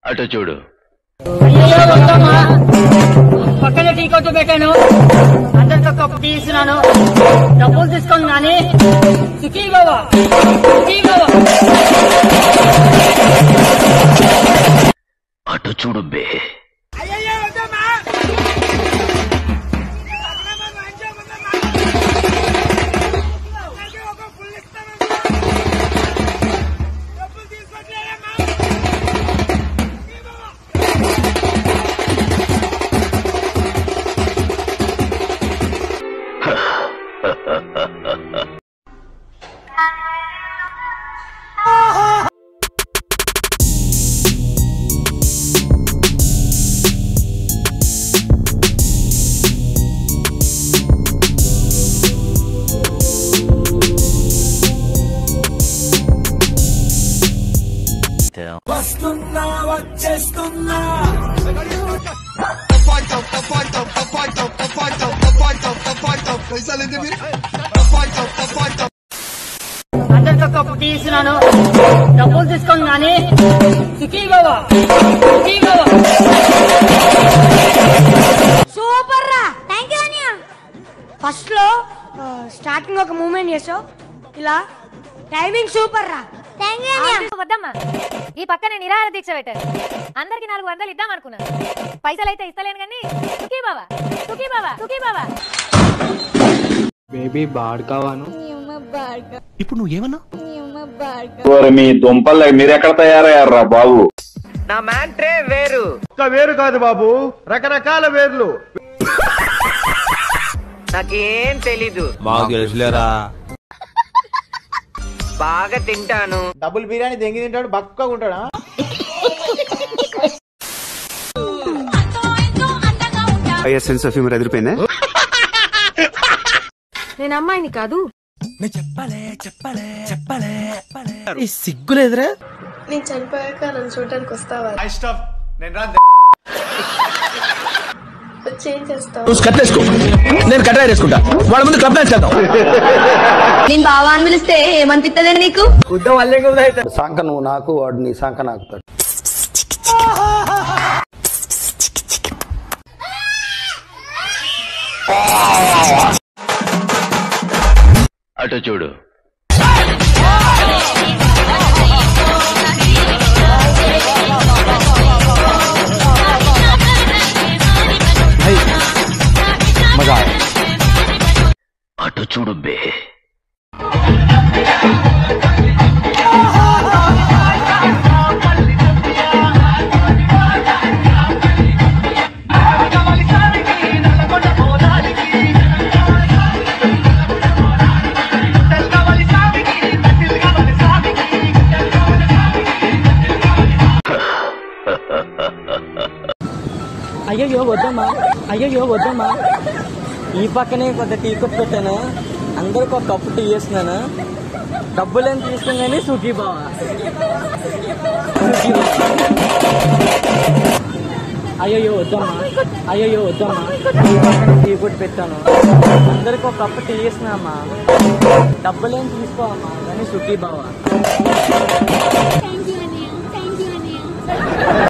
అటు చూడు అయ్యో వద్దమ్మా పక్కనే టీ కొట్టు పెట్టాను అందరికి ఒక టీ ఇస్తున్నాను డబ్బులు తీసుకోండి కానీ సుఖీ బాబా సుఖీ బాబా అటు చూడు బే అందరికి ఒక టీ ఇస్తున్నాను డబ్బులు తీసుకోండి కానీ సుఖీ బాబా సుఖీ బాబా సూపర్ రా థ్యాంక్ యూ అనియా ఫస్ట్ లో స్టార్టింగ్ ఒక మూమెంట్ చేసావు ఇలా టైమింగ్ సూపర్ రా థ్యాంక్ యూ అనియా వద్దమ్మా ఈ పక్కనే నిరాహార దీక్ష పెట్టారు అందరికి నాలుగు వందలు ఇద్దాం అనుకున్నాను పైసలు అయితే ఇస్తలేను కానీ సుఖీ బావా సుఖీ బావా సుఖీ బావా బేబీ బాడుకావాను ఓరి మీ దుంపలు మీరెక్కడ తయారయ్యారా బాబు నా మ్యాంట్రే వేరు ఒక్క వేరు కాదు బాబు రకరకాల వేర్లు నాకేం తెలీదు మాకు తెలుసులేరా బాగా తింటాను డబుల్ బిర్యానీ దెంగి తింటాడు బక్కగా ఉంటాడా అయ్యా సెన్స్ ఆఫ్ హ్యూమర్ ఎదిరిపోయిందా నేను అమ్మాయిని కాదు ఈ సిగ్గులేదురా నేను చనిపోయాక నన్ను చూడడానికి వస్తావా వచ్చి ఏం చేస్తావు నువ్వు కట్టేసుకో నేను కట్ట వేసుకుంటా వాళ్ళ ముందు క్లబ్ డాన్స్ చేద్దాం నేను బావా అని పిలిస్తే ఏమనిపిస్తుంది నీకు సంక నువ్వు నాకు వాడు నీ సంక నాకు అటు చూడు అటు చూడు బే అయ్యో వద్దమ్మా అయ్యో వద్దమ్మా ఈ పక్కనే కొంత టీ కప్ పెట్టాను అందరికి ఒక కప్పు టీ వేస్తున్నాను డబ్బులేం తీసుకుని సుఖీ బావా సుఖీ బావా అయ్యో వద్దమ్మా అయ్యో వద్దమ్మా ఈ పక్కన టీ కొట్టి పెట్టాను అందరికి ఒక కప్పు టీ వేసినామ్మా డబ్బులేం తీసుకోవమ్మా కానీ సుఖీ బావా థ్యాంక్ యూ అనియా థ్యాంక్ యూ అనియా